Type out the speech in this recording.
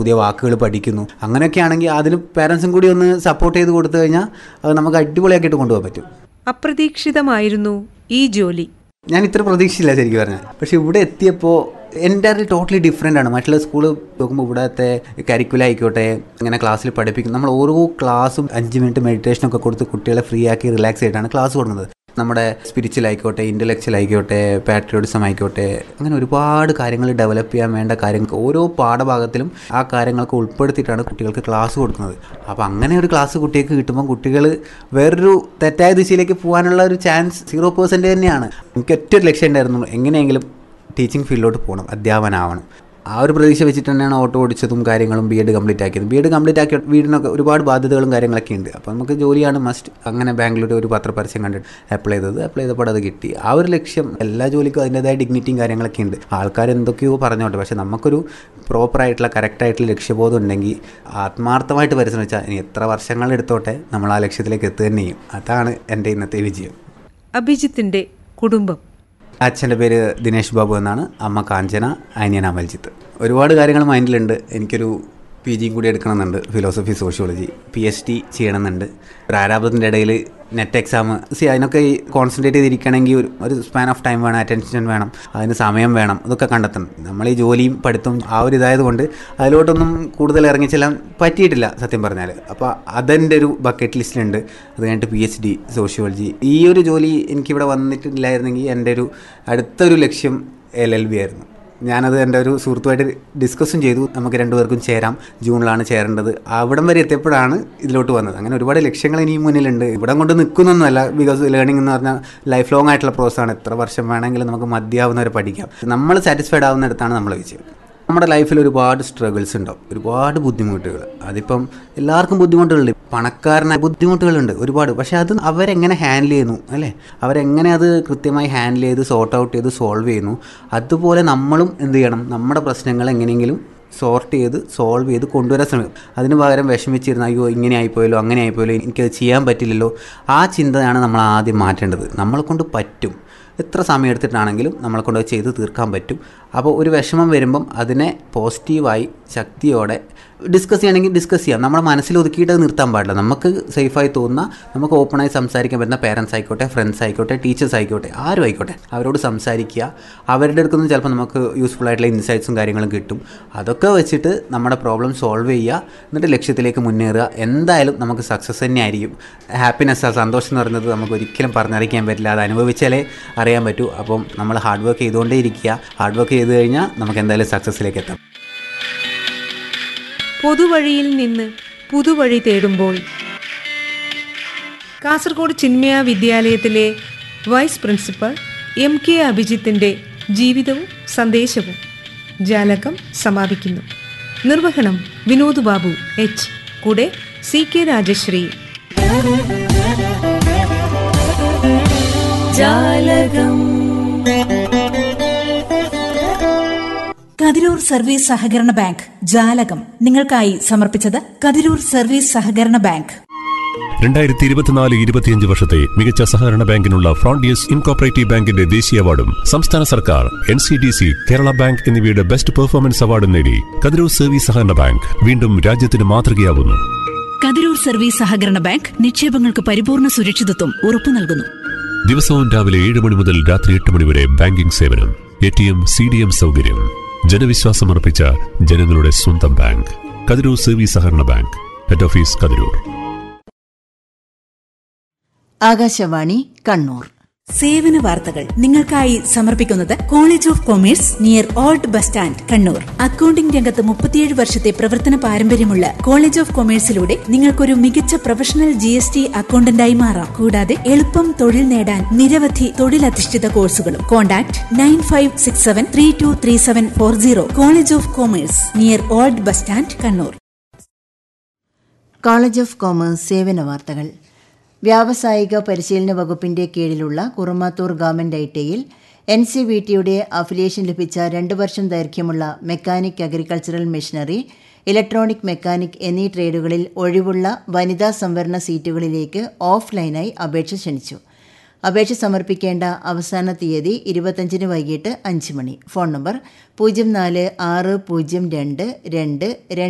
പുതിയ വാക്കുകൾ പഠിക്കുന്നു അങ്ങനെയൊക്കെ ആണെങ്കിൽ അതിന് പേരൻസും കൂടി ഒന്ന് സപ്പോർട്ട് ചെയ്ത് കൊടുത്തു കഴിഞ്ഞാൽ അത് നമുക്ക് അടിപൊളിയാക്കിയിട്ട് കൊണ്ടുപോകാൻ പറ്റും അപ്രതീക്ഷിതമായിരുന്നു ഈ ജോലി ഞാൻ ഇത്ര പ്രതീക്ഷയില്ല ശരിക്കും പറഞ്ഞാൽ പക്ഷെ ഇവിടെ എത്തിയപ്പോൾ എൻ്റെ അത് ടോട്ടലി ഡിഫറെൻ്റ് ആണ് മറ്റുള്ള സ്കൂൾ നോക്കുമ്പോൾ ഇവിടുത്തെ കരിക്കുലം ആയിക്കോട്ടെ ഇങ്ങനെ ക്ലാസ്സിൽ പഠിപ്പിക്കും നമ്മൾ ഓരോ ക്ലാസ്സും അഞ്ച് മിനിറ്റ് മെഡിറ്റേഷനൊക്കെ കൊടുത്ത് കുട്ടികളെ ഫ്രീ ആക്കി റിലാക്സ് ആയിട്ടാണ് ക്ലാസ് കൊടുക്കുന്നത് നമ്മുടെ സ്പിരിച്വൽ ആയിക്കോട്ടെ ഇൻ്റലക്ച്വൽ ആയിക്കോട്ടെ പാട്രിയോട്ടിസം ആയിക്കോട്ടെ അങ്ങനെ ഒരുപാട് കാര്യങ്ങൾ ഡെവലപ്പ് ചെയ്യാൻ വേണ്ട കാര്യങ്ങൾ ഓരോ പാഠഭാഗത്തിലും ആ കാര്യങ്ങൾക്ക് ഉൾപ്പെടുത്തിയിട്ടാണ് കുട്ടികൾക്ക് ക്ലാസ് കൊടുക്കുന്നത് അപ്പോൾ അങ്ങനെ ഒരു ക്ലാസ് കുട്ടികൾക്ക് കിട്ടുമ്പോൾ കുട്ടികൾ വേറൊരു തെറ്റായ ദിശയിലേക്ക് പോകാനുള്ള ഒരു ചാൻസ് സീറോ പേഴ്സൻ്റ് തന്നെയാണ് എനിക്ക് ഒറ്റ ഒരു ലക്ഷ്യം ഉണ്ടായിരുന്നു എങ്ങനെയെങ്കിലും ടീച്ചിങ് ഫീൽഡിലോട്ട് പോകണം അധ്യാപനാവണം ആ ഒരു പ്രതീക്ഷ വെച്ചിട്ട് തന്നെയാണ് ഓട്ടോ ഓടിച്ചതും കാര്യങ്ങളും ബി എഡ് കംപ്ലീറ്റ് ആക്കിയത് ബി എഡ് കംപ്ലീറ്റ് ആക്കിയ വീടിനൊക്കെ ഒരുപാട് ബാധ്യതകളും കാര്യങ്ങളൊക്കെ ഉണ്ട് അപ്പോൾ നമുക്ക് ജോലിയാണ് മസ്റ്റ് അങ്ങനെ ബാംഗ്ലൂർ ഒരു പത്രപരസ്യം കണ്ടിട്ട് അപ്ലൈ ചെയ്തത് അപ്ലൈ ചെയ്തപ്പോൾ അത് കിട്ടി ആ ഒരു ലക്ഷ്യം എല്ലാ ജോലിക്കും അതിൻ്റെതായ ഡിഗ്നിറ്റിയും കാര്യങ്ങളൊക്കെ ഉണ്ട് ആൾക്കാർ എന്തൊക്കെയോ പറഞ്ഞോട്ടെ പക്ഷേ നമുക്കൊരു പ്രോപ്പറായിട്ടുള്ള കറക്റ്റായിട്ടുള്ള ലക്ഷ്യബോധം ഉണ്ടെങ്കിൽ ആത്മാർത്ഥമായിട്ട് പരിശ്രമിച്ചാൽ ഇനി എത്ര വർഷങ്ങൾ എടുത്തോട്ടെ നമ്മൾ ആ ലക്ഷ്യത്തിലേക്ക് എത്തുക തന്നെ ചെയ്യും അതാണ് എൻ്റെ ഇന്നത്തെ വിജയം അഭിജിത്തിന്റെ കുടുംബം അച്ഛൻ്റെ പേര് ദിനേശ് ബാബു എന്നാണ് അമ്മ കാഞ്ചന അനിയൻ അമൽജിത്ത് ഒരുപാട് കാര്യങ്ങൾ മൈൻഡിലുണ്ട് എനിക്കൊരു പി ജിയും കൂടി എടുക്കണമെന്നുണ്ട് philosophy sociology P H D ചെയ്യണമെന്നുണ്ട് പ്രാരാബ്ദത്തിൻ്റെ ഇടയിൽ നെറ്റ് എക്സാം സി അതിനൊക്കെ ഈ കോൺസെൻട്രേറ്റ് ചെയ്തിരിക്കണമെങ്കിൽ ഒരു ഒരു സ്പാൻ ഓഫ് ടൈം വേണം അറ്റൻഷൻ വേണം അതിന് സമയം വേണം ഇതൊക്കെ കണ്ടെത്തണം നമ്മൾ ഈ ജോലിയും പഠിത്തവും ആ ഒരു ഇതായത് കൊണ്ട് അതിലോട്ടൊന്നും കൂടുതൽ ഇറങ്ങിച്ചെല്ലാൻ പറ്റിയിട്ടില്ല സത്യം പറഞ്ഞാൽ അപ്പോൾ അതെൻ്റെ ഒരു ബക്കറ്റ് ലിസ്റ്റിലുണ്ട് അത് കഴിഞ്ഞിട്ട് പി എച്ച് ഡി സോഷ്യോളജി ഈ ഒരു ജോലി എനിക്കിവിടെ വന്നിട്ടില്ലായിരുന്നെങ്കിൽ എൻ്റെ ഒരു അടുത്തൊരു ലക്ഷ്യം എൽ എൽ ബി ആയിരുന്നു ഞാനത് എൻ്റെ ഒരു സുഹൃത്തുമായിട്ട് ഡിസ്കസും ചെയ്തു നമുക്ക് രണ്ടുപേർക്കും ചേരാം ജൂണിലാണ് ചേരേണ്ടത് അവിടം വരെ എത്തിയപ്പോഴാണ് ഇതിലോട്ട് വന്നത് അങ്ങനെ ഒരുപാട് ലക്ഷ്യങ്ങൾ ഇനിയും മുന്നിലുണ്ട് ഇവിടം കൊണ്ട് നിൽക്കുന്നൊന്നുമല്ല ബിക്കോസ് ലേണിംഗ് എന്ന് പറഞ്ഞാൽ ലൈഫ് ലോങ് ആയിട്ടുള്ള പ്രോസസ്സാണ് എത്ര വർഷം വേണമെങ്കിലും നമുക്ക് മതിയാവുന്നവരെ പഠിക്കാം നമ്മൾ സാറ്റിസ്ഫൈഡ് ആവുന്നിടത്താണ് നമ്മൾ വിജയം നമ്മുടെ ലൈഫിൽ ഒരുപാട് സ്ട്രഗിൾസ് ഉണ്ടാവും ഒരുപാട് ബുദ്ധിമുട്ടുകൾ അതിപ്പം എല്ലാവർക്കും ബുദ്ധിമുട്ടുകളുണ്ട് പണക്കാരന് ബുദ്ധിമുട്ടുകളുണ്ട് ഒരുപാട് പക്ഷേ അത് അവരെങ്ങനെ ഹാൻഡിൽ ചെയ്യുന്നു അല്ലേ അവരെങ്ങനെ അത് കൃത്യമായി ഹാൻഡിൽ ചെയ്ത് സോർട്ട് ഔട്ട് ചെയ്ത് സോൾവ് ചെയ്യുന്നു അതുപോലെ നമ്മളും എന്ത് ചെയ്യണം നമ്മുടെ പ്രശ്നങ്ങൾ എങ്ങനെയെങ്കിലും സോർട്ട് ചെയ്ത് സോൾവ് ചെയ്ത് കൊണ്ടുവരാൻ ശ്രമിക്കും അതിന് പകരം വിഷമിച്ചിരുന്ന അയ്യോ ഇങ്ങനെ ആയിപ്പോയല്ലോ അങ്ങനെ ആയിപ്പോയല്ലോ എനിക്കത് ചെയ്യാൻ പറ്റില്ലല്ലോ ആ ചിന്തയാണ് നമ്മൾ ആദ്യം മാറ്റേണ്ടത് നമ്മളെ കൊണ്ട് പറ്റും എത്ര സമയം എടുത്തിട്ടാണെങ്കിലും നമ്മളെ കൊണ്ട് അത് ചെയ്ത് തീർക്കാൻ പറ്റും അപ്പോൾ ഒരു വിഷമം വരുമ്പം അതിനെ പോസിറ്റീവായി ശക്തിയോടെ ഡിസ്കസ് ചെയ്യണമെങ്കിൽ ഡിസ്കസ് ചെയ്യാം നമ്മുടെ മനസ്സിൽ ഒതുക്കിയിട്ട് അത് നിർത്താൻ പാടില്ല നമുക്ക് സേഫായി തോന്നുന്ന നമുക്ക് ഓപ്പണായി സംസാരിക്കാൻ പറ്റുന്ന പേരൻസ് ആയിക്കോട്ടെ ഫ്രണ്ട്സ് ആയിക്കോട്ടെ ടീച്ചേഴ്സ് ആയിക്കോട്ടെ ആരും ആയിക്കോട്ടെ അവരോട് സംസാരിക്കുക അവരുടെ അടുത്ത് നിന്ന് ചിലപ്പോൾ നമുക്ക് യൂസ്ഫുൾ ആയിട്ടുള്ള ഇൻസൈറ്റ്സും കാര്യങ്ങളും കിട്ടും അതൊക്കെ വെച്ചിട്ട് നമ്മുടെ പ്രോബ്ലം സോൾവ് ചെയ്യുക എന്നിട്ട് ലക്ഷ്യത്തിലേക്ക് മുന്നേറുക എന്തായാലും നമുക്ക് സക്സസ് തന്നെ ആയിരിക്കും ഹാപ്പിനെസ് ആ സന്തോഷം എന്ന് പറയുന്നത് നമുക്ക് ഒരിക്കലും പറഞ്ഞറിയിക്കാൻ പറ്റില്ല അത് അനുഭവിച്ചാലേ അറിയാൻ പറ്റൂ അപ്പം നമ്മൾ ഹാർഡ് വർക്ക് ചെയ്തുകൊണ്ടേ ഇരിക്കുക ഹാർഡ് വർക്ക് ചെയ്ത് കഴിഞ്ഞാൽ നമുക്ക് എന്തായാലും സക്സസ്സിലേക്ക് എത്താം പൊതുവഴിയിൽ നിന്ന് പുതുവഴി തേടുമ്പോൾ കാസർഗോഡ് ചിന്മയ വിദ്യാലയത്തിലെ വൈസ് പ്രിൻസിപ്പൽ എം കെ അഭിജിത്തിന്റെ ജീവിതവും സന്ദേശവും ജാലകം സമാപിക്കുന്നു നിർവഹണം വിനോദ് ബാബു എച്ച് കൂടെ C K Rajasree Kathirur service സഹകരണ ബാങ്ക് ജാലകം നിങ്ങൾക്കായി സമർപ്പിച്ചത് കതിരൂർ സർവീസ് സഹകരണ ബാങ്ക് രണ്ടായിരത്തി ഇരുപത്തിനാല് ഇരുപത്തിയഞ്ച് വർഷത്തെ മികച്ച സഹകരണ ബാങ്കിനുള്ള ഫ്രോണ്ടിയസ് ഇൻകോപ്പറേറ്റീവ് ബാങ്കിന്റെ ദേശീയ അവാർഡും സംസ്ഥാന സർക്കാർ N C D C Kerala bank എന്നിവയുടെ ബെസ്റ്റ് പെർഫോമൻസ് അവാർഡും നേടി കതിരൂർ സർവീസ് സഹകരണ ബാങ്ക് വീണ്ടും രാജ്യത്തിന് മാതൃകയാവുന്നു കതിരൂർ സർവീസ് സഹകരണ ബാങ്ക് നിക്ഷേപങ്ങൾക്ക് പരിപൂർണ സുരക്ഷിതത്വം ഉറപ്പു നൽകുന്നു ദിവസവും രാവിലെ ഏഴ് മണി മുതൽ രാത്രി എട്ട് മണി വരെ ബാങ്കിംഗ് സേവനം A T M C D M സൗകര്യം ജനവിശ്വാസമർപ്പിച്ച ജനങ്ങളുടെ സ്വന്തം ബാങ്ക് കതിരൂർ സർവീസ് സഹകരണ bank head office Kathirur Akashvani Kannur സേവന വാർത്തകൾ നിങ്ങൾക്കായി സമർപ്പിക്കുന്നത് college of commerce near old bus stand Kannur accounting രംഗത്ത് മുപ്പത്തിയേഴ് വർഷത്തെ പ്രവർത്തന പാരമ്പര്യമുള്ള കോളേജ് ഓഫ് കൊമേഴ്സിലൂടെ നിങ്ങൾക്കൊരു മികച്ച പ്രൊഫഷണൽ ജി എസ് ടി അക്കൌണ്ടന്റായി മാറാം കൂടാതെ എളുപ്പം തൊഴിൽ നേടാൻ നിരവധി തൊഴിലധിഷ്ഠിത കോഴ്സുകളും contact nine five six seven three two three seven four zero college of commerce near old bus stand Kannur college of commerce സേവന വാർത്തകൾ വ്യാവസായിക പരിശീലന വകുപ്പിന്റെ കീഴിലുള്ള കുറുമാത്തൂർ ഗവൺമെന്റ് ഐ ടിയിൽ എൻ സി വി ടിയുടെ അഫിലിയേഷൻ ലഭിച്ച രണ്ട് വർഷം ദൈർഘ്യമുള്ള mechanic agricultural machinery electronic mechanic എന്നീ ട്രേഡുകളിൽ ഒഴിവുള്ള വനിതാ സംവരണ സീറ്റുകളിലേക്ക് ഓഫ്ലൈനായി അപേക്ഷ ക്ഷണിച്ചു അപേക്ഷ സമർപ്പിക്കേണ്ട അവസാന തീയതി ഇരുപത്തഞ്ചിന് വൈകിട്ട് അഞ്ച് മണി ഫോൺ നമ്പർ പൂജ്യം നാല് ആറ് പൂജ്യം രണ്ട് രണ്ട് രണ്ട്